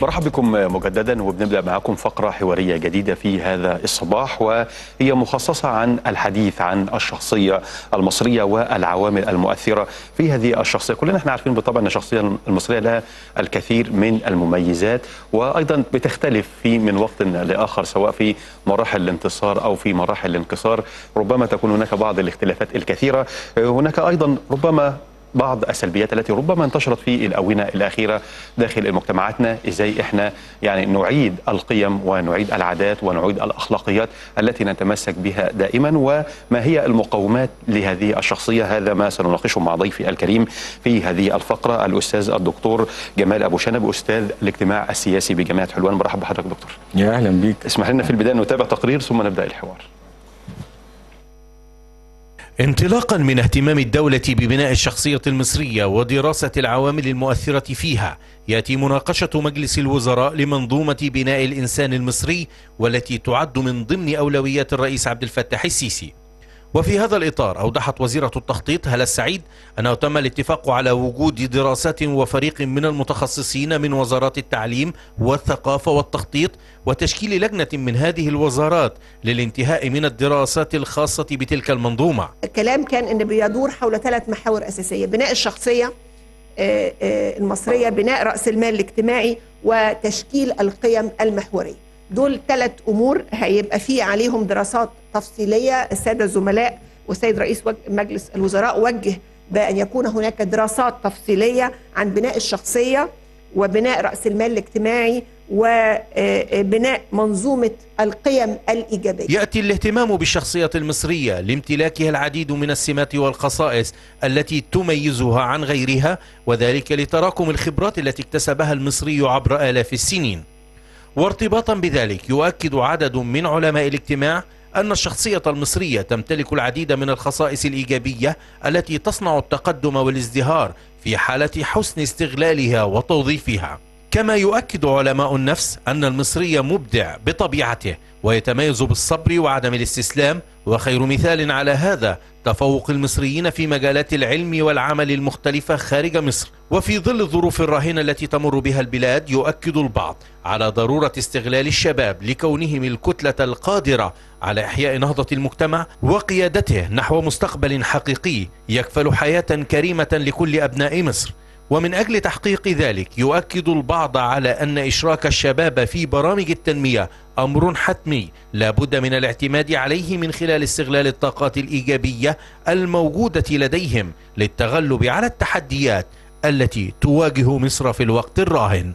مرحبا بكم مجددا وبنبدا معكم فقره حواريه جديده في هذا الصباح وهي مخصصه عن الحديث عن الشخصيه المصريه والعوامل المؤثره في هذه الشخصيه، كلنا احنا عارفين بالطبع ان الشخصيه المصريه لها الكثير من المميزات وايضا بتختلف في من وقت لاخر سواء في مراحل الانتصار او في مراحل الانكسار، ربما تكون هناك بعض الاختلافات الكثيره، هناك ايضا ربما بعض السلبيات التي ربما انتشرت في الاونه الاخيره داخل مجتمعاتنا ازاي احنا يعني نعيد القيم ونعيد العادات ونعيد الاخلاقيات التي نتمسك بها دائما وما هي المقومات لهذه الشخصيه هذا ما سنناقشه مع ضيفي الكريم في هذه الفقره الاستاذ الدكتور جمال ابو شنب استاذ الاجتماع السياسي بجامعه حلوان مرحبا بحضرتك دكتور يا اهلا بيك اسمح لنا في البدايه نتابع تقرير ثم نبدا الحوار انطلاقا من اهتمام الدولة ببناء الشخصية المصرية ودراسة العوامل المؤثرة فيها يأتي مناقشة مجلس الوزراء لمنظومة بناء الإنسان المصري والتي تعد من ضمن أولويات الرئيس عبد الفتاح السيسي وفي هذا الإطار أوضحت وزيرة التخطيط هلا السعيد أنه تم الاتفاق على وجود دراسات وفريق من المتخصصين من وزارات التعليم والثقافة والتخطيط وتشكيل لجنة من هذه الوزارات للانتهاء من الدراسات الخاصة بتلك المنظومة الكلام كان ان بيدور حول ثلاث محاور اساسيه بناء الشخصيه المصريه بناء راس المال الاجتماعي وتشكيل القيم المحوريه دول ثلاث امور هيبقى في عليهم دراسات تفصيليه الساده الزملاء والسيد رئيس مجلس الوزراء وجه بان يكون هناك دراسات تفصيليه عن بناء الشخصيه وبناء راس المال الاجتماعي وبناء منظومه القيم الايجابيه. ياتي الاهتمام بالشخصيه المصريه لامتلاكها العديد من السمات والخصائص التي تميزها عن غيرها وذلك لتراكم الخبرات التي اكتسبها المصري عبر الاف السنين. وارتباطا بذلك يؤكد عدد من علماء الاجتماع أن الشخصية المصرية تمتلك العديد من الخصائص الإيجابية التي تصنع التقدم والازدهار في حالة حسن استغلالها وتوظيفها. كما يؤكد علماء النفس أن المصري مبدع بطبيعته ويتميز بالصبر وعدم الاستسلام وخير مثال على هذا تفوق المصريين في مجالات العلم والعمل المختلفة خارج مصر وفي ظل الظروف الراهنة التي تمر بها البلاد يؤكد البعض على ضرورة استغلال الشباب لكونهم الكتلة القادرة على إحياء نهضة المجتمع وقيادته نحو مستقبل حقيقي يكفل حياة كريمة لكل أبناء مصر ومن أجل تحقيق ذلك يؤكد البعض على أن إشراك الشباب في برامج التنمية أمر حتمي لا بد من الاعتماد عليه من خلال استغلال الطاقات الإيجابية الموجودة لديهم للتغلب على التحديات التي تواجه مصر في الوقت الراهن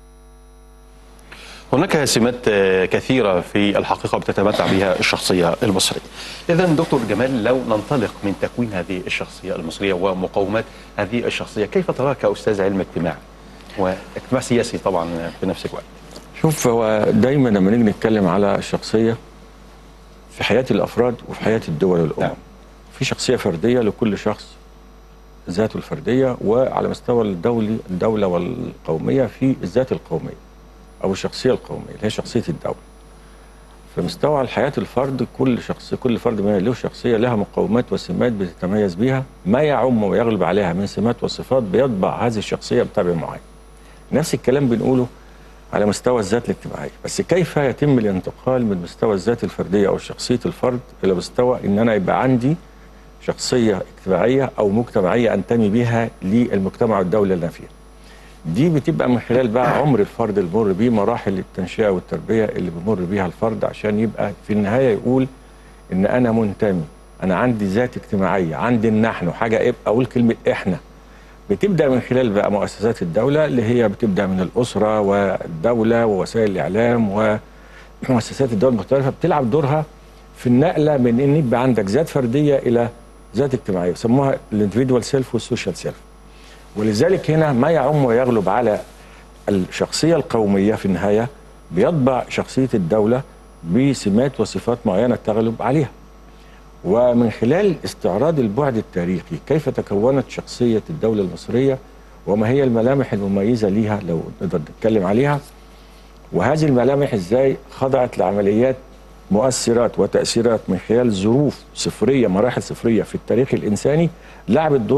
هناك سمات كثيرة في الحقيقة بتتمتع بها الشخصية المصرية إذا دكتور جمال لو ننطلق من تكوين هذه الشخصية المصرية ومقومات هذه الشخصية كيف تراها كأستاذ علم اجتماع واجتماع سياسي طبعا في نفس الوقت شوف هو دايما لما نيجي نتكلم على الشخصية في حياة الأفراد وفي حياة الدول والأمم نعم. في شخصية فردية لكل شخص ذاته الفردية وعلى مستوى الدولي الدولة والقومية في الذات القومية او الشخصيه القوميه اللي هي شخصيه الدوله. في مستوى الحياه الفرد كل شخص كل فرد له شخصيه لها مقومات وسمات بتتميز بها ما يعم ويغلب عليها من سمات وصفات بيطبع هذه الشخصيه بطبع معين. نفس الكلام بنقوله على مستوى الذات الاجتماعيه، بس كيف يتم الانتقال من مستوى الذات الفرديه او شخصيه الفرد الى مستوى ان انا يبقى عندي شخصيه اجتماعيه او مجتمعيه انتمي بها للمجتمع والدوله اللي انا فيها. دي بتبقى من خلال بقى عمر الفرد اللي بيمر بيه مراحل التنشئه والتربيه اللي بيمر بيها الفرد عشان يبقى في النهايه يقول ان انا منتمي انا عندي ذات اجتماعيه عندي النحن وحاجه ابقى اقول كلمه احنا بتبدا من خلال بقى مؤسسات الدوله اللي هي بتبدا من الاسره والدوله ووسائل الاعلام ومؤسسات الدوله المختلفه بتلعب دورها في النقله من ان يبقى عندك ذات فرديه الى ذات اجتماعيه يسموها الاندفيدوال سيلف والسوشيال سيلف ولذلك هنا ما يعم ويغلب على الشخصية القومية في النهاية بيطبع شخصية الدولة بسمات وصفات معينة تغلب عليها ومن خلال استعراض البعد التاريخي كيف تكونت شخصية الدولة المصرية وما هي الملامح المميزة ليها لو نقدر نتكلم عليها وهذه الملامح ازاي خضعت لعمليات مؤثرات وتأثيرات من خلال ظروف صفرية مراحل صفرية في التاريخ الإنساني لعبت دور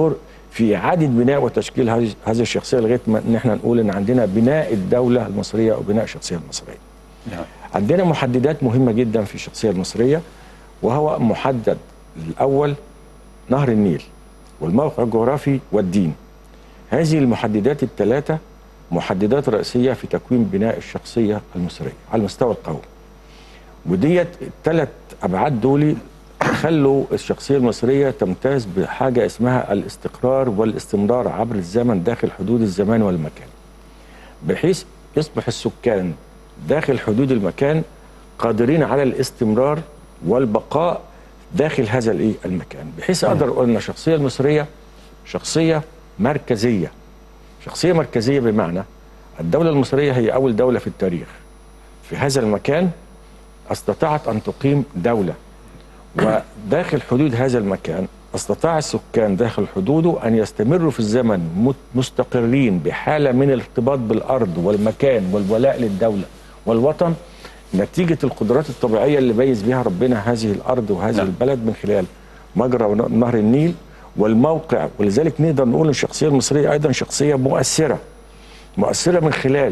في اعاده بناء وتشكيل هذه هذه الشخصيه لغايه ما ان احنا نقول ان عندنا بناء الدوله المصريه او بناء الشخصيه المصريه. نعم. عندنا محددات مهمه جدا في الشخصيه المصريه وهو محدد الاول نهر النيل والموقع الجغرافي والدين. هذه المحددات الثلاثه محددات رئيسيه في تكوين بناء الشخصيه المصريه على المستوى القومي. وديت الثلاث ابعاد دول خلوا الشخصيه المصريه تمتاز بحاجه اسمها الاستقرار والاستمرار عبر الزمن داخل حدود الزمان والمكان. بحيث يصبح السكان داخل حدود المكان قادرين على الاستمرار والبقاء داخل هذا الايه المكان بحيث اقدر اقول ان الشخصيه المصريه شخصيه مركزيه شخصيه مركزيه بمعنى الدوله المصريه هي اول دوله في التاريخ في هذا المكان استطاعت ان تقيم دوله وداخل حدود هذا المكان استطاع السكان داخل حدوده ان يستمروا في الزمن مت- مستقرين بحاله من الارتباط بالارض والمكان والولاء للدوله والوطن نتيجه القدرات الطبيعيه اللي بيز بها ربنا هذه الارض وهذه نعم. البلد من خلال مجرى ون- نهر النيل والموقع ولذلك نقدر نقول ان الشخصيه المصريه ايضا شخصيه مؤثره مؤثره من خلال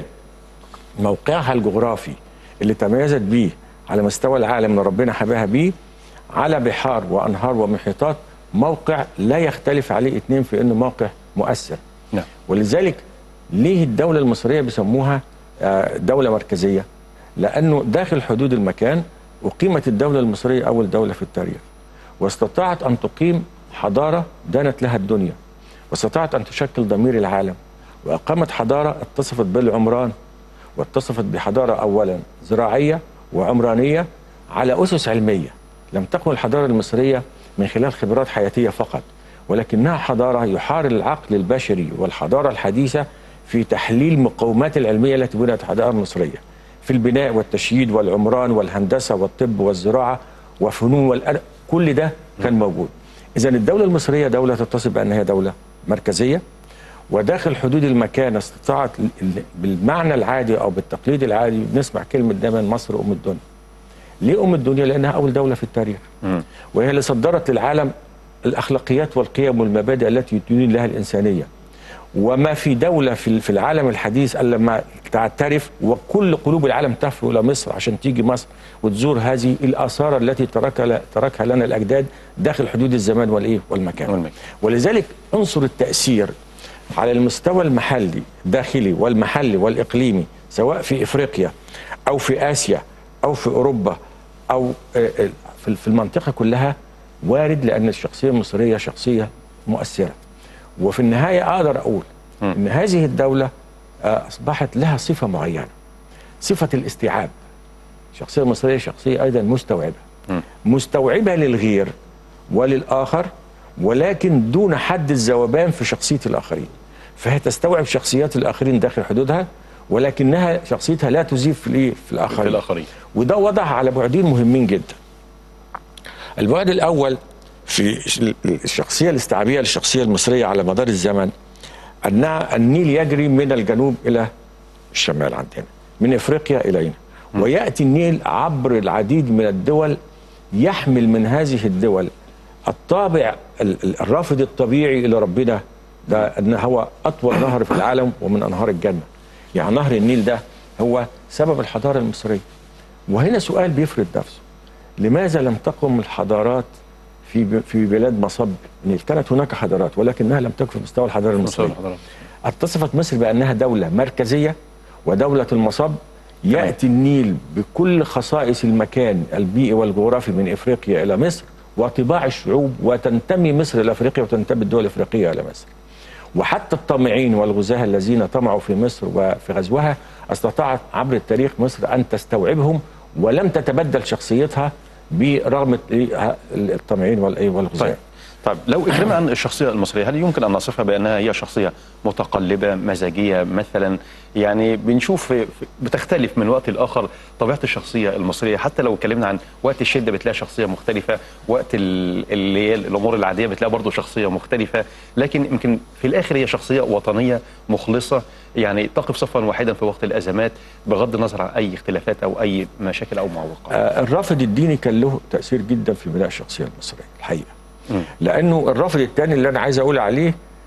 موقعها الجغرافي اللي تميزت بيه على مستوى العالم اللي ربنا حباها بيه على بحار وانهار ومحيطات موقع لا يختلف عليه اثنين في انه موقع مؤثر نعم. ولذلك ليه الدوله المصريه بيسموها آه، دوله مركزيه لانه داخل حدود المكان اقيمت الدوله المصريه اول دوله في التاريخ واستطاعت ان تقيم حضاره دانت لها الدنيا واستطاعت ان تشكل ضمير العالم واقامت حضاره اتصفت بالعمران واتصفت بحضاره اولا زراعيه وعمرانيه على اسس علميه لم تكن الحضاره المصريه من خلال خبرات حياتيه فقط ولكنها حضاره يحارب العقل البشري والحضاره الحديثه في تحليل المقومات العلميه التي بنت الحضاره المصريه في البناء والتشييد والعمران والهندسه والطب والزراعه وفنون والأدب كل ده كان موجود اذا الدوله المصريه دوله تتصف بانها دوله مركزيه وداخل حدود المكان استطاعت ال- ال- بالمعنى العادي او بالتقليد العادي بنسمع كلمه دايما مصر ام الدنيا. ليه ام الدنيا؟ لانها اول دوله في التاريخ. مم. وهي اللي صدرت للعالم الاخلاقيات والقيم والمبادئ التي تدين لها الانسانيه. وما في دوله في في العالم الحديث الا لما تعترف وكل قلوب العالم تهفو الى مصر عشان تيجي مصر وتزور هذه الاثار التي تركها تركها لنا الاجداد داخل حدود الزمان والايه والمكان. والمكان. ولذلك عنصر التاثير على المستوى المحلي الداخلي والمحلي والاقليمي سواء في افريقيا او في اسيا او في اوروبا او آه، آه، في في المنطقه كلها وارد لان الشخصيه المصريه شخصيه مؤثره وفي النهايه اقدر اقول ان هذه الدوله آه، اصبحت لها صفه معينه صفه الاستيعاب الشخصيه المصريه شخصيه ايضا مستوعبه مستوعبه للغير وللاخر ولكن دون حد الذوبان في شخصيه الاخرين فهي تستوعب شخصيات الاخرين داخل حدودها ولكنها شخصيتها لا تزيف في الايه في الاخرين في الآخرين. وده وضعها على بعدين مهمين جدا البعد الاول في الشخصيه الاستيعابيه للشخصيه المصريه على مدار الزمن انها النيل يجري من الجنوب الى الشمال عندنا من افريقيا الينا وياتي النيل عبر العديد من الدول يحمل من هذه الدول الطابع ال- ال- الرافد الطبيعي الى ربنا ده ان هو اطول نهر في العالم ومن انهار الجنه يعني نهر النيل ده هو سبب الحضاره المصريه وهنا سؤال بيفرض نفسه لماذا لم تقم الحضارات في ب- في بلاد مصب النيل كانت هناك حضارات ولكنها لم تكن في مستوى الحضاره المصريه اتصفت مصر بانها دوله مركزيه ودوله المصب ياتي النيل بكل خصائص المكان البيئي والجغرافي من افريقيا الى مصر وطباع الشعوب وتنتمي مصر الى افريقيا وتنتمي الدول الافريقيه الى مصر. وحتى الطامعين والغزاة الذين طمعوا في مصر وفي غزوها استطاعت عبر التاريخ مصر ان تستوعبهم ولم تتبدل شخصيتها برغم الطامعين والإيه والغزاة. طيب طيب لو اتكلمنا عن الشخصيه المصريه هل يمكن ان نصفها بانها هي شخصيه متقلبه مزاجيه مثلا يعني بنشوف في- في- بتختلف من وقت لاخر طبيعه الشخصيه المصريه حتى لو اتكلمنا عن وقت الشده بتلاقي شخصيه مختلفه وقت ال- اللي هي الامور العاديه بتلاقي برضه شخصيه مختلفه لكن يمكن في الاخر هي شخصيه وطنيه مخلصه يعني تقف صفا واحدا في وقت الازمات بغض النظر عن اي اختلافات او اي مشاكل او معوقات آه، الرافد الديني كان له تاثير جدا في بناء الشخصيه المصريه الحقيقه لانه الرافد الثاني اللي انا عايز اقول عليه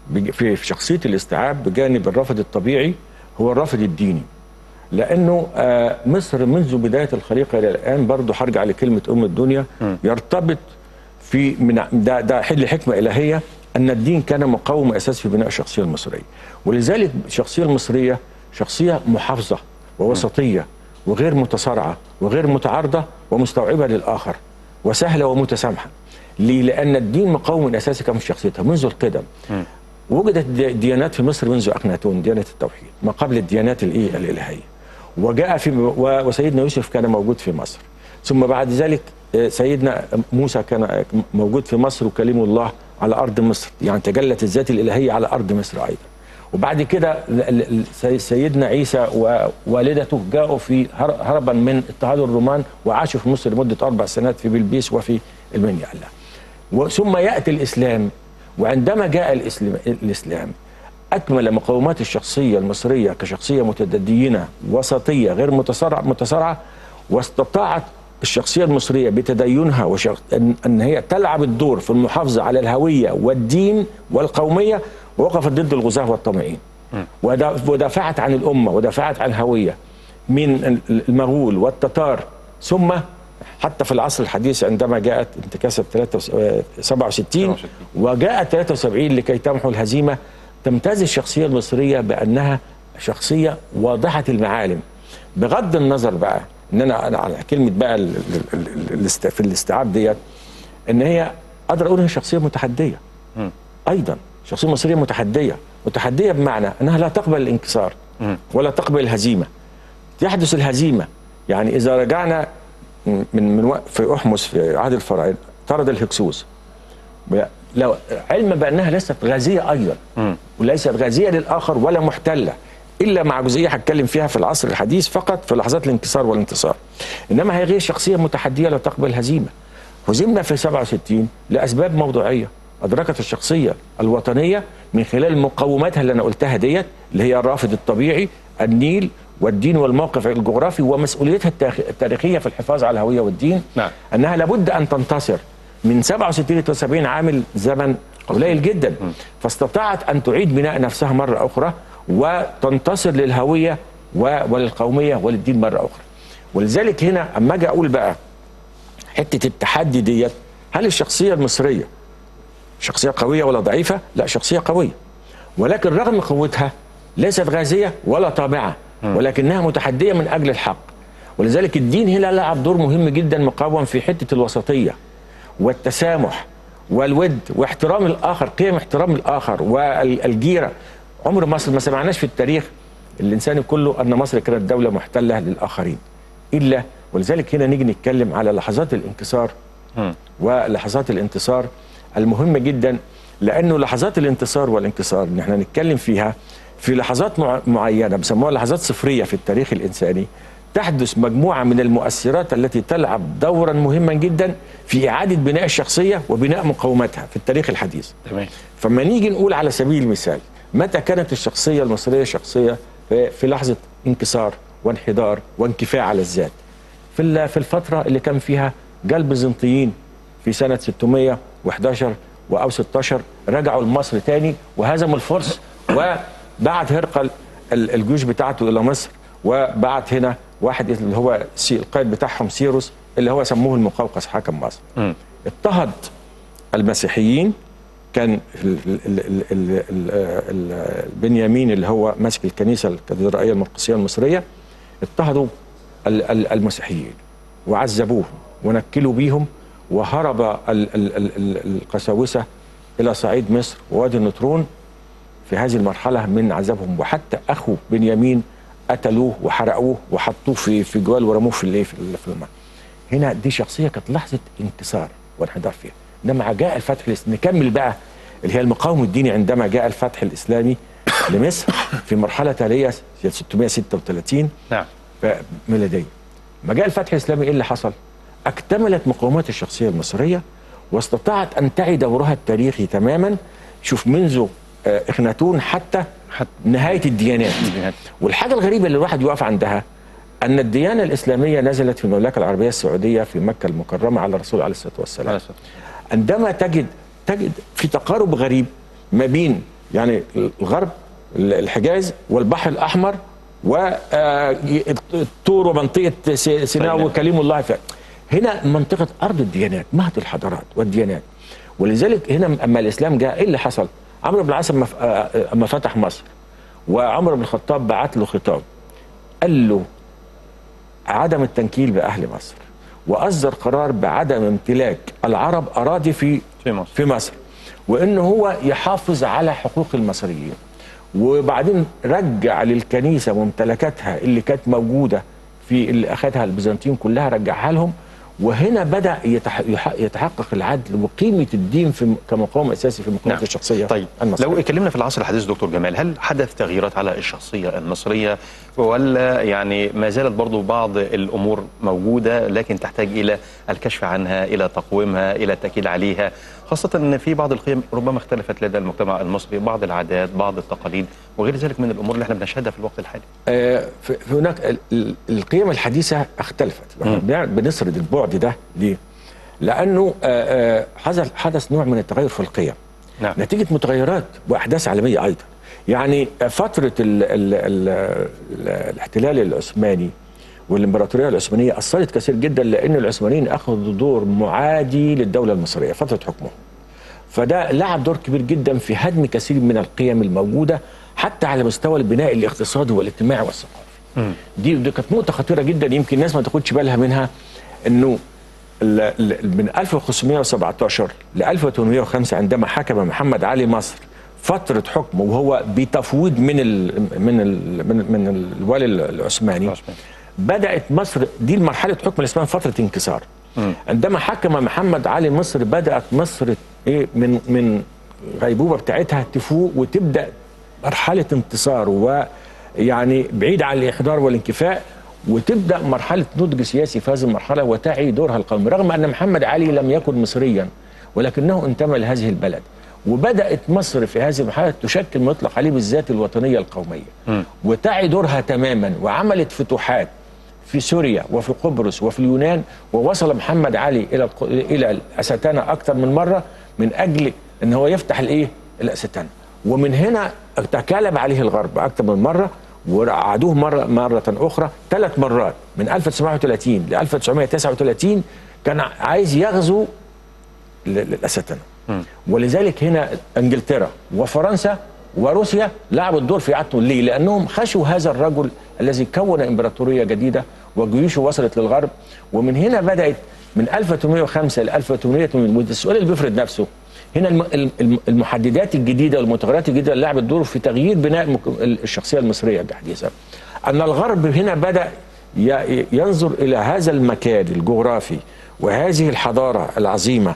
بج- في في شخصيه الاستيعاب بجانب الرافد الطبيعي هو الرافد الديني لانه آه، مصر منذ بدايه الخليقه الى الان برضه هرجع لكلمه ام الدنيا يرتبط في من ده ده حل حكمه الهيه ان الدين كان مقوم اساسي في بناء الشخصيه المصريه ولذلك الشخصيه المصريه شخصيه محافظه ووسطيه وغير متصارعه وغير متعارضه ومستوعبه للاخر وسهله ومتسامحه ليه؟ لان الدين مقوم اساسي كان في شخصيتها منذ القدم وجدت دي- ديانات في مصر منذ اخناتون ديانه التوحيد ما قبل الديانات الايه الالهيه وجاء في و- وسيدنا يوسف كان موجود في مصر ثم بعد ذلك آه، سيدنا موسى كان موجود في مصر وكلم الله على ارض مصر يعني تجلت الذات الالهيه على ارض مصر ايضا وبعد كده ال- ال- ال- سي- سيدنا عيسى ووالدته جاءوا في هر- هربا من اضطهاد الرومان وعاشوا في مصر لمده اربع سنوات في بلبيس وفي المنيا ثم ياتي الاسلام وعندما جاء الاسلام الاسلام اكمل مقومات الشخصيه المصريه كشخصيه متدينه وسطيه غير متصارعه متصارعه واستطاعت الشخصيه المصريه بتدينها وشخ... ان أن هي تلعب الدور في المحافظه على الهويه والدين والقوميه ووقفت ضد الغزاه والطامعين ودا- ودافعت عن الامه ودافعت عن الهويه من المغول والتتار ثم حتى في العصر الحديث عندما جاءت انتكاسه 67 وجاءت 73 لكي تمحو الهزيمه تمتاز الشخصيه المصريه بانها شخصيه واضحه المعالم بغض النظر بقى ان انا أنا على كلمه بقى ال- ال- ال- ال- الاست- في الاستيعاب ديت ان هي اقدر اقول انها شخصيه متحديه ايضا شخصيه مصريه متحديه متحديه بمعنى انها لا تقبل الانكسار ولا تقبل الهزيمه يحدث الهزيمه يعني اذا رجعنا من من وقت في احمس في عهد الفراعنه طرد الهكسوس و- لو علما بانها ليست غازيه ايضا وليست غازيه للاخر ولا محتله الا مع جزئيه هتكلم فيها في العصر الحديث فقط في لحظات الانكسار والانتصار انما هي غير شخصيه متحديه لا تقبل هزيمه هزمنا في 67 لاسباب موضوعيه ادركت الشخصيه الوطنيه من خلال مقوماتها اللي انا قلتها ديت اللي هي الرافد الطبيعي النيل والدين والموقف الجغرافي ومسؤوليتها التاريخ- التاريخيه في الحفاظ على الهويه والدين نعم. انها لابد ان تنتصر من 67 ل 73 عامل زمن قليل جدا فاستطاعت ان تعيد بناء نفسها مره اخرى وتنتصر للهويه و- وللقوميه وللدين مره اخرى ولذلك هنا اما اجي اقول بقى حته التحدي ديت هل الشخصيه المصريه شخصيه قويه ولا ضعيفه؟ لا شخصيه قويه ولكن رغم قوتها ليست غازيه ولا طامعه ولكنها متحديه من اجل الحق ولذلك الدين هنا لعب دور مهم جدا مقوم في حته الوسطيه والتسامح والود واحترام الاخر قيم احترام الاخر والجيره عمر مصر ما سمعناش في التاريخ الانساني كله ان مصر كانت دوله محتله للاخرين الا ولذلك هنا نيجي نتكلم على لحظات الانكسار ولحظات الانتصار المهمة جدا لأنه لحظات الانتصار والانكسار اللي احنا نتكلم فيها في لحظات مع- معينة بسموها لحظات صفرية في التاريخ الإنساني تحدث مجموعة من المؤثرات التي تلعب دورا مهما جدا في إعادة بناء الشخصية وبناء مقوماتها في التاريخ الحديث تمام فما نيجي نقول على سبيل المثال متى كانت الشخصية المصرية شخصية في في لحظة انكسار وانحدار وانكفاء على الذات في ال- في الفترة اللي كان فيها جال بيزنطيين في سنة 611 أو 16 رجعوا لمصر تاني وهزموا الفرس وبعت هرقل ال- الجيوش بتاعته إلى مصر وبعت هنا واحد اللي هو سي- القائد بتاعهم سيروس اللي هو سموه المقوقس حاكم مصر اضطهد المسيحيين كان ال- ال- ال- ال- ال- ال- ال- البنيامين اللي هو ماسك الكنيسه الكاتدرائيه المقدسيه المصريه اضطهدوا ال- ال- المسيحيين وعذبوهم ونكلوا بيهم وهرب ال- ال- ال- ال- القساوسه الى صعيد مصر ووادي النطرون في هذه المرحله من عذابهم وحتى اخو بنيامين قتلوه وحرقوه وحطوه في في جوال ورموه في الايه في ال- في الماء هنا دي شخصيه كانت لحظه انتصار وانحدار فيها لما جاء الفتح الاسلامي نكمل بقى اللي هي المقاومه الديني عندما جاء الفتح الاسلامي لمصر في مرحله تاليه 636 نعم ميلاديه ما جاء الفتح الاسلامي ايه اللي حصل؟ اكتملت مقومات الشخصيه المصريه واستطاعت ان تعي دورها التاريخي تماما شوف منذ آه، اخناتون حتى حتى نهايه الديانات الديانات. والحاجه الغريبه اللي الواحد يقف عندها ان الديانه الاسلاميه نزلت في المملكه العربيه السعوديه في مكه المكرمه على الرسول عليه الصلاه والسلام عليه الصلاة عندما تجد تجد في تقارب غريب ما بين يعني الغرب الحجاز والبحر الاحمر والطور ومنطقه س- سيناء سيناء. وكليم الله ف... هنا منطقه ارض الديانات مهد الحضارات والديانات ولذلك هنا اما الاسلام جاء ايه اللي حصل؟ عمرو بن العاص اما ف- آه، اما فتح مصر وعمر بن الخطاب بعت له خطاب قال له عدم التنكيل باهل مصر واصدر قرار بعدم امتلاك العرب اراضي في في مصر. في مصر وان هو يحافظ على حقوق المصريين وبعدين رجع للكنيسه ممتلكاتها اللي كانت موجوده في اللي اخذها البيزنطيين كلها رجعها لهم وهنا بدا يتح- يح- يتحقق العدل وقيمه الدين في كمقام اساسي في مقاومه الشخصيه طيب المصريه لو اتكلمنا في العصر الحديث دكتور جمال هل حدث تغييرات على الشخصية المصرية ولا يعني ما زالت برضو بعض الأمور موجودة لكن تحتاج إلى الكشف عنها إلى تقويمها إلى التأكيد عليها خاصة أن في بعض القيم ربما اختلفت لدى المجتمع المصري بعض العادات بعض التقاليد وغير ذلك من الأمور اللي احنا بنشهدها في الوقت الحالي آه، في في هناك ال- ال- القيم الحديثه اختلفت بنع- بنسرد البعد ده ليه؟ لانه آه، آه، حدث حدث نوع من التغير في القيم نعم. نتيجه متغيرات واحداث عالميه ايضا يعني فتره ال ال ال ال الاحتلال العثماني والامبراطوريه العثمانيه اثرت كثير جدا لان العثمانيين اخذوا دور معادي للدوله المصريه فتره حكمهم فده لعب دور كبير جدا في هدم كثير من القيم الموجوده حتى على مستوى البناء الاقتصادي والاجتماعي والثقافي. دي دي كانت نقطه خطيره جدا يمكن الناس ما تاخدش بالها منها انه ال- ال- من 1517 ل 1805 عندما حكم محمد علي مصر فتره حكمه وهو بتفويض من ال من ال من, من الوالي العثماني العثماني. بدات مصر دي مرحله حكم اللي اسمها فتره انكسار عندما حكم محمد علي مصر بدات مصر ايه من من غيبوبه بتاعتها تفوق وتبدا مرحله انتصار ويعني بعيد عن الاحضار والانكفاء وتبدا مرحله نضج سياسي في هذه المرحله وتعي دورها القومي رغم ان محمد علي لم يكن مصريا ولكنه انتمى لهذه البلد وبدات مصر في هذه المرحله تشكل ما يطلق عليه بالذات الوطنيه القوميه وتعي دورها تماما وعملت فتوحات في سوريا وفي قبرص وفي اليونان ووصل محمد علي الى الق- الى الاستانه اكثر من مره من اجل ان هو يفتح الايه الاستانه ومن هنا تكالب عليه الغرب اكثر من مره وعادوه مره مره اخرى ثلاث مرات من 1930 ل 1939 كان عايز يغزو ل- للاستانه ولذلك هنا انجلترا وفرنسا وروسيا لعبوا الدور في اعادته ليه؟ لانهم خشوا هذا الرجل الذي كون امبراطوريه جديده وجيوشه وصلت للغرب ومن هنا بدات من 1805 ل 1808 وده السؤال اللي بيفرض نفسه هنا الم- الم- المحددات الجديده والمتغيرات الجديده اللي لعبت دور في تغيير بناء المك- الشخصيه المصريه الحديثه. ان الغرب هنا بدا ي- ينظر الى هذا المكان الجغرافي وهذه الحضاره العظيمه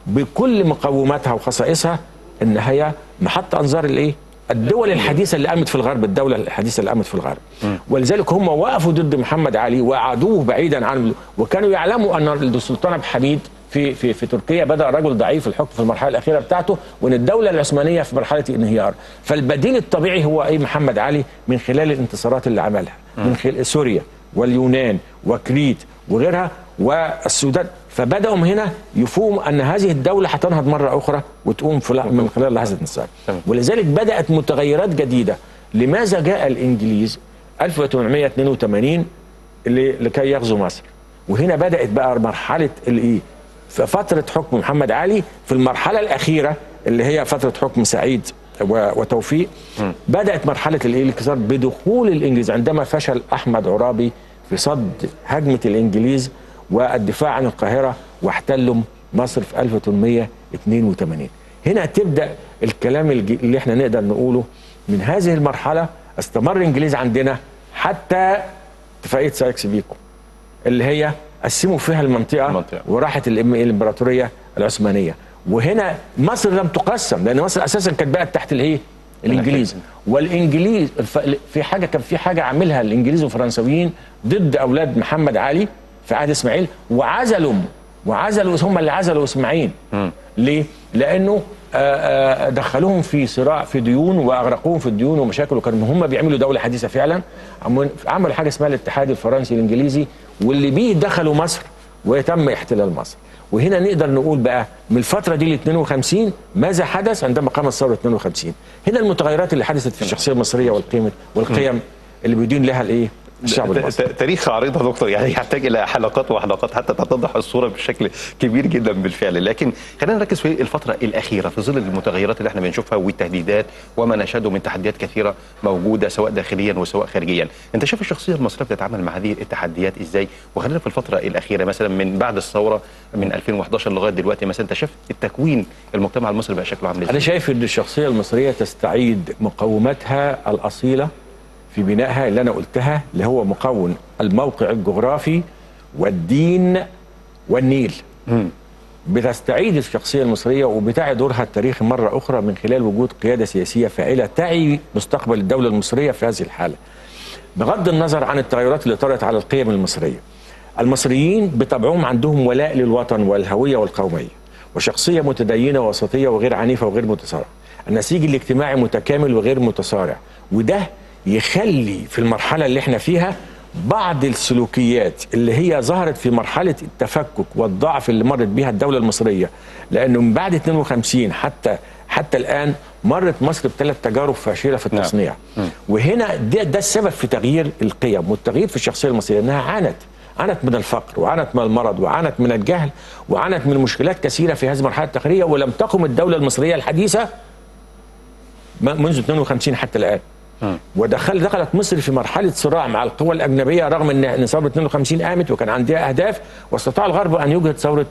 بكل مقوماتها وخصائصها ان هي محط انظار الايه؟ الدول الحديثه اللي قامت في الغرب، الدوله الحديثه اللي قامت في الغرب. ولذلك هم وقفوا ضد محمد علي وقعدوه بعيدا عن وكانوا يعلموا ان السلطان عبد الحميد في في في تركيا بدا رجل ضعيف الحكم في المرحله الاخيره بتاعته وان الدوله العثمانيه في مرحله انهيار فالبديل الطبيعي هو ايه محمد علي من خلال الانتصارات اللي عملها من خلال سوريا واليونان وكريت وغيرها والسودان فبداوا من هنا يفهموا ان هذه الدوله هتنهض مره اخرى وتقوم في لح- من خلال لحظه انتصار تمام. ولذلك بدات متغيرات جديده لماذا جاء الانجليز 1882 ل- لكي يغزو مصر وهنا بدات بقى مرحله الايه في فتره حكم محمد علي في المرحله الاخيره اللي هي فتره حكم سعيد و- وتوفيق بدات مرحله الايه الانكسار بدخول الانجليز عندما فشل احمد عرابي في صد هجمه الانجليز والدفاع عن القاهره واحتلوا مصر في 1882 هنا تبدا الكلام الج- اللي احنا نقدر نقوله من هذه المرحله استمر الانجليز عندنا حتى اتفاقيه سايكس بيكو اللي هي قسموا فيها المنطقه, المنطقة. وراحت الإم- الامبراطوريه العثمانيه وهنا مصر لم تقسم لان مصر اساسا كانت بقت تحت الايه الانجليز والانجليز الف- في حاجه كان في حاجه عاملها الانجليز والفرنساويين ضد اولاد محمد علي في عهد اسماعيل وعزلوا وعزلوا هم اللي عزلوا اسماعيل ليه؟ لانه آه، آه، دخلوهم في صراع في ديون واغرقوهم في الديون ومشاكل وكانوا هم بيعملوا دوله حديثه فعلا عملوا- عملوا حاجه اسمها الاتحاد الفرنسي الانجليزي واللي بيه دخلوا مصر ويتم احتلال مصر وهنا نقدر نقول بقى من الفتره دي ل 52 ماذا حدث عندما قامت ثوره 52 هنا المتغيرات اللي حدثت في الشخصيه المصريه والقيم والقيم اللي بيدين لها الايه الشعب ت- المصري ت- تاريخ عريض يا دكتور يعني يحتاج الى حلقات وحلقات حتى تتضح الصوره بشكل كبير جدا بالفعل لكن خلينا نركز في الفتره الاخيره في ظل المتغيرات اللي احنا بنشوفها والتهديدات وما نشهده من تحديات كثيره موجوده سواء داخليا وسواء خارجيا انت شايف الشخصيه المصريه بتتعامل مع هذه التحديات ازاي وخلينا في الفتره الاخيره مثلا من بعد الثوره من 2011 لغايه دلوقتي مثلا انت شايف التكوين المجتمع المصري بقى شكله عامل انا ازاي شايف ان الشخصيه المصريه تستعيد مقوماتها الاصيله في بنائها اللي انا قلتها اللي هو مكون الموقع الجغرافي والدين والنيل بتستعيد الشخصيه المصريه وبتعي دورها التاريخي مره اخرى من خلال وجود قياده سياسيه فاعله تعي مستقبل الدوله المصريه في هذه الحاله بغض النظر عن التغيرات اللي طرأت على القيم المصريه المصريين بطبعهم عندهم ولاء للوطن والهويه والقوميه وشخصيه متدينه وسطيه وغير عنيفه وغير متصارعه النسيج الاجتماعي متكامل وغير متصارع وده يخلي في المرحله اللي احنا فيها بعض السلوكيات اللي هي ظهرت في مرحله التفكك والضعف اللي مرت بها الدوله المصريه لانه من بعد 52 حتى حتى الان مرت مصر بثلاث تجارب فاشله في التصنيع وهنا ده, ده السبب في تغيير القيم والتغيير في الشخصيه المصريه انها عانت عانت من الفقر وعانت من المرض وعانت من الجهل وعانت من مشكلات كثيره في هذه المرحله التاريخيه ولم تقم الدوله المصريه الحديثه م- منذ 52 حتى الان ودخل دخلت مصر في مرحله صراع مع القوى الاجنبيه رغم ان ان ثوره 52 قامت وكان عندها اهداف واستطاع الغرب ان يجهد ثوره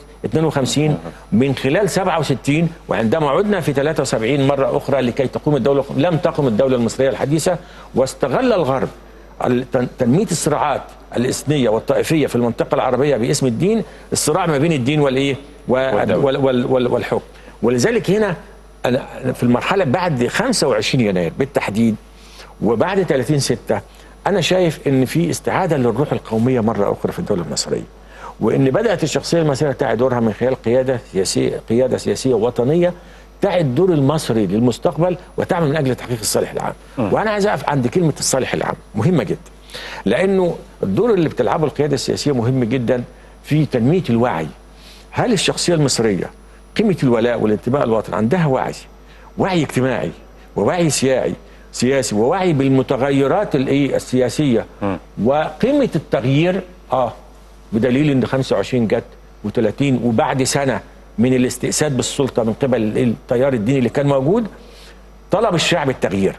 52 من خلال 67 وعندما عدنا في 73 مره اخرى لكي تقوم الدوله لم تقم الدوله المصريه الحديثه واستغل الغرب التن- تنميه الصراعات الاثنيه والطائفيه في المنطقه العربيه باسم الدين الصراع ما بين الدين والايه وال- والدولة. وال- وال- وال- والحكم ولذلك هنا أنا أنا في المرحله بعد 25 يناير بالتحديد وبعد 30 6 انا شايف ان في استعاده للروح القوميه مره اخرى في الدوله المصريه وان بدات الشخصيه المصريه تعي دورها من خلال قياده سياسيه قياده سياسيه وطنيه تعي الدور المصري للمستقبل وتعمل من اجل تحقيق الصالح العام وانا عايز اقف عند كلمه الصالح العام مهمه جدا لانه الدور اللي بتلعبه القياده السياسيه مهم جدا في تنميه الوعي هل الشخصيه المصريه قيمه الولاء والانتماء للوطن عندها وعي وعي اجتماعي ووعي سياسي سياسي ووعي بالمتغيرات الايه السياسيه وقيمه التغيير اه بدليل ان 25 جت و30 وبعد سنه من الاستئساد بالسلطه من قبل التيار الديني اللي كان موجود طلب الشعب التغيير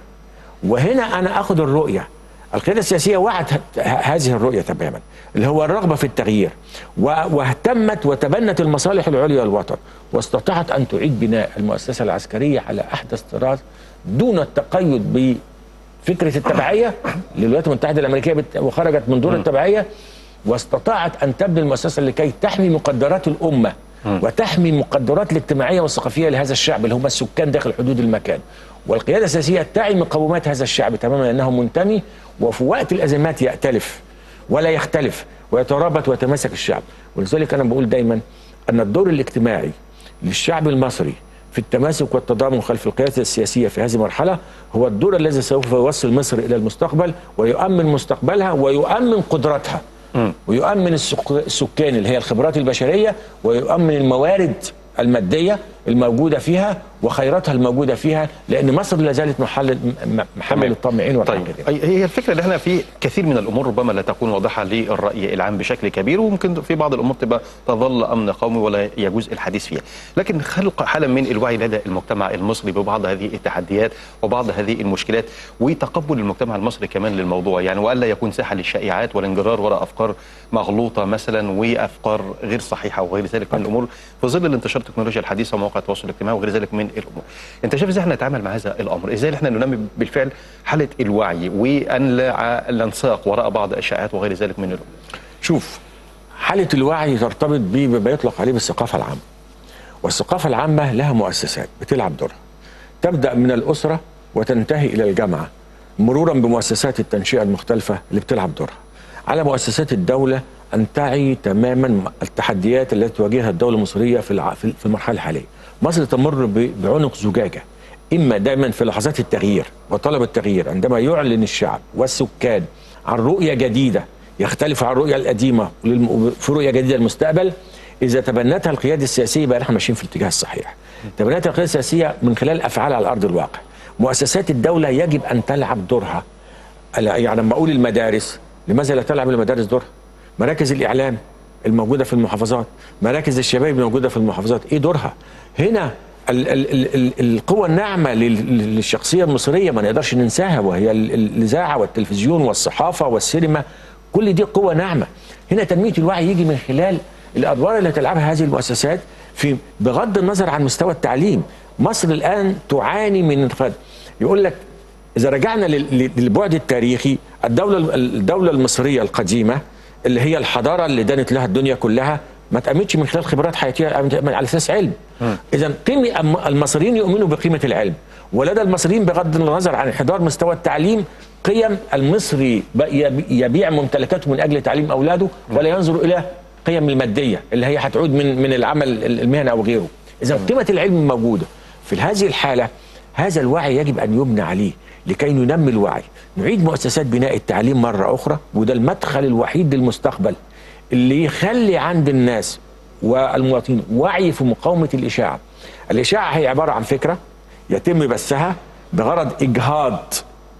وهنا انا اخذ الرؤيه القياده السياسيه وعت ه- هذه الرؤيه تماما اللي هو الرغبه في التغيير و- واهتمت وتبنت المصالح العليا للوطن واستطاعت ان تعيد بناء المؤسسه العسكريه على احدث طراز دون التقيد بفكره التبعيه للولايات المتحده الامريكيه بت- وخرجت من دور التبعيه واستطاعت ان تبني المؤسسه لكي تحمي مقدرات الامه وتحمي المقدرات الاجتماعيه والثقافيه لهذا الشعب اللي هم السكان داخل حدود المكان والقياده السياسيه تعي مقومات هذا الشعب تماما انه منتمي وفي وقت الازمات يأتلف ولا يختلف ويترابط ويتماسك الشعب ولذلك انا بقول دايما ان الدور الاجتماعي للشعب المصري في التماسك والتضامن خلف القياده السياسيه في هذه المرحله هو الدور الذي سوف يوصل مصر الى المستقبل ويؤمن مستقبلها ويؤمن قدرتها ويؤمن السك- السكان اللي هي الخبرات البشريه ويؤمن الموارد الماديه الموجوده فيها وخيراتها الموجوده فيها لان مصر لا زالت محل م- محمل تمام. الطامعين طيب والعاقلين أي- هي الفكره اللي احنا في كثير من الامور ربما لا تكون واضحه للراي العام بشكل كبير وممكن في بعض الامور تبقى تظل امن قومي ولا يجوز الحديث فيها لكن خلق حاله من الوعي لدى المجتمع المصري ببعض هذه التحديات وبعض هذه المشكلات وتقبل المجتمع المصري كمان للموضوع يعني والا يكون ساحه للشائعات والانجرار وراء افكار مغلوطه مثلا وافكار غير صحيحه وغير ذلك من الامور في ظل الانتشار التكنولوجيا الحديثه ومواقع التواصل الاجتماعي وغير ذلك من الامور انت شايف ازاي احنا نتعامل مع هذا الامر ازاي احنا ننمي بالفعل حاله الوعي وان لا لا نساق وراء بعض الاشاعات وغير ذلك من الامور شوف حالة الوعي ترتبط بما يطلق عليه بالثقافة العامة والثقافة العامة لها مؤسسات بتلعب دورها تبدأ من الأسرة وتنتهي إلى الجامعة مرورا بمؤسسات التنشئة المختلفة اللي بتلعب دورها على مؤسسات الدولة أن تعي تماما التحديات التي تواجهها الدولة المصرية في الع- في في المرحلة الحالية مصر تمر ب- بعنق زجاجة إما دائما في لحظات التغيير وطلب التغيير عندما يعلن الشعب والسكان عن رؤية جديدة يختلف عن الرؤيه القديمه وللم- في رؤيه جديده للمستقبل اذا تبنتها القياده السياسيه يبقى احنا ماشيين في الاتجاه الصحيح. تبنتها القياده السياسيه من خلال افعالها على ارض الواقع. مؤسسات الدوله يجب ان تلعب دورها. ألا- يعني لما اقول المدارس لماذا لا تلعب المدارس دورها؟ مراكز الاعلام الموجوده في المحافظات، مراكز الشباب الموجوده في المحافظات، ايه دورها؟ هنا ال ال ال ال القوة الناعمة لل- للشخصية المصرية ما نقدرش ننساها وهي ال- ال- الإذاعة والتلفزيون والصحافة والسينما كل دي قوة ناعمة هنا تنمية الوعي يجي من خلال الأدوار اللي تلعبها هذه المؤسسات في بغض النظر عن مستوى التعليم مصر الآن تعاني من انخفاض يقول لك إذا رجعنا لل- لل- للبعد التاريخي الدولة الدولة المصرية القديمة اللي هي الحضارة اللي دانت لها الدنيا كلها ما تأمنش من خلال خبرات حياتية قامت على أساس علم إذا قيمة أم- المصريين يؤمنوا بقيمة العلم ولدى المصريين بغض النظر عن انحدار مستوى التعليم قيم المصري ب- يبي- يبيع ممتلكاته من أجل تعليم أولاده ولا ينظر إلى قيم المادية اللي هي هتعود من من العمل المهني أو غيره إذا قيمة العلم موجودة في هذه الحالة هذا الوعي يجب أن يبنى عليه لكي ننمي الوعي نعيد مؤسسات بناء التعليم مرة أخرى وده المدخل الوحيد للمستقبل اللي يخلي عند الناس والمواطنين وعي في مقاومة الإشاعة الإشاعة هي عبارة عن فكرة يتم بثها بغرض إجهاض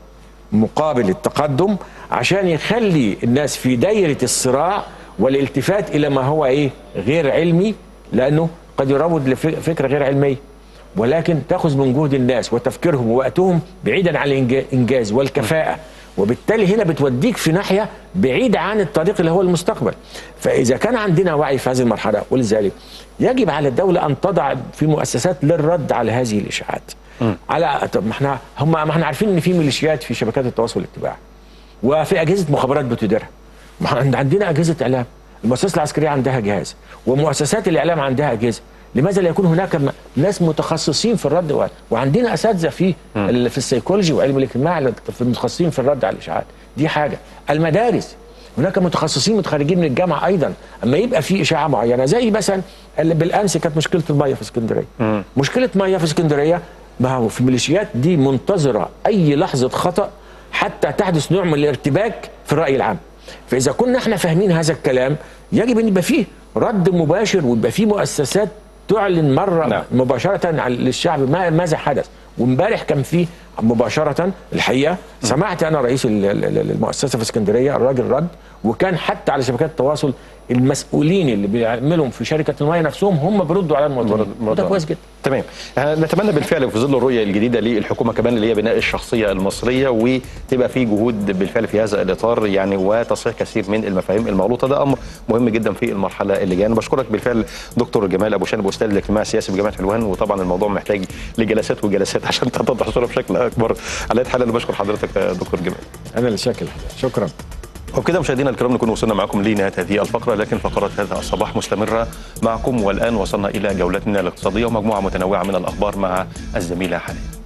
مقابل التقدم عشان يخلي الناس في دايرة الصراع والالتفات إلى ما هو إيه غير علمي لأنه قد يروج لفكرة غير علمية ولكن تأخذ من جهد الناس وتفكيرهم ووقتهم بعيدا عن الإنجاز والكفاءة وبالتالي هنا بتوديك في ناحية بعيدة عن الطريق اللي هو المستقبل فإذا كان عندنا وعي في هذه المرحلة ولذلك يجب على الدولة أن تضع في مؤسسات للرد على هذه الإشاعات على طب ما احنا هم ما احنا عارفين ان في ميليشيات في شبكات التواصل الاجتماعي وفي اجهزه مخابرات بتديرها ما احنا عندنا اجهزه اعلام المؤسسه العسكريه عندها جهاز ومؤسسات الاعلام عندها اجهزه لماذا لا يكون هناك م- ناس متخصصين في الرد وع- وعندنا اساتذه في ال- في السيكولوجي وعلم الاجتماع اللي في المتخصصين في الرد على الاشاعات دي حاجه المدارس هناك متخصصين متخرجين من الجامعه ايضا اما يبقى في اشاعه معينه زي مثلا اللي بالامس كانت مشكله الميه في اسكندريه مشكله ميه في اسكندريه ما هو في الميليشيات دي منتظره اي لحظه خطا حتى تحدث نوع من الارتباك في الراي العام فاذا كنا احنا فاهمين هذا الكلام يجب ان يبقى فيه رد مباشر ويبقى فيه مؤسسات تعلن مره نعم. مباشره عن- للشعب ما ماذا حدث وامبارح كان في مباشره الحقيقه سمعت انا رئيس ال- ال- ال- المؤسسه في اسكندريه الراجل رد وكان حتى على شبكات التواصل المسؤولين اللي بيعملوا في شركه الميه نفسهم هم بيردوا على المواطنين ده كويس جدا تمام آه، نتمنى بالفعل في ظل الرؤيه الجديده للحكومه كمان اللي هي بناء الشخصيه المصريه وتبقى في جهود بالفعل في هذا الاطار يعني وتصحيح كثير من المفاهيم المغلوطه ده امر مهم جدا في المرحله اللي جايه انا بشكرك بالفعل دكتور جمال ابو شانب استاذ الاجتماع السياسي بجامعه حلوان وطبعا الموضوع محتاج لجلسات وجلسات عشان تتضح الصوره بشكل اكبر على أي حال انا بشكر حضرتك يا دكتور جمال انا اللي شاكر شكرا وبكده مشاهدينا الكرام نكون وصلنا معكم لنهايه هذه الفقره لكن فقرات هذا الصباح مستمره معكم والان وصلنا الى جولتنا الاقتصاديه ومجموعه متنوعه من الاخبار مع الزميله حنان